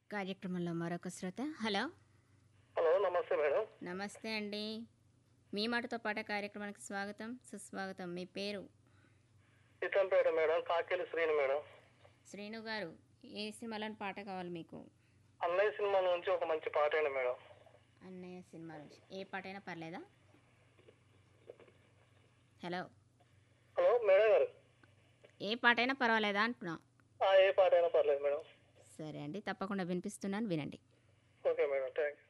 కార్యక్రమంలో మరొక శ్రోత హలో హలో నమస్తే మేడం నమస్తే అండి మీ మాటతో పాట కార్యక్రమానికి స్వాగతం సుస్వాగతం మీ పేరు ఇతంపేట మేడం కాకేలి శ్రీని మేడం శ్రీను గారు ఏ సినిమాలోని పాట కావాలి మీకు అన్నయ్య సినిమా నుంచి ఒక మంచి పాట అయిన మేడం అన్నయ్య సినిమా నుంచి ఏ పాట అయినా పర్లేదా హలో హలో మేడం గారు ఏ పాట అయినా పర్వాలేదా అంటున్నా ఆ, ఏ పాట అయినా పర్లేదు మేడం సరే అండి తప్పకుండా వినిపిస్తున్నాను వినండి ఓకే మేడం థ్యాంక్ యూ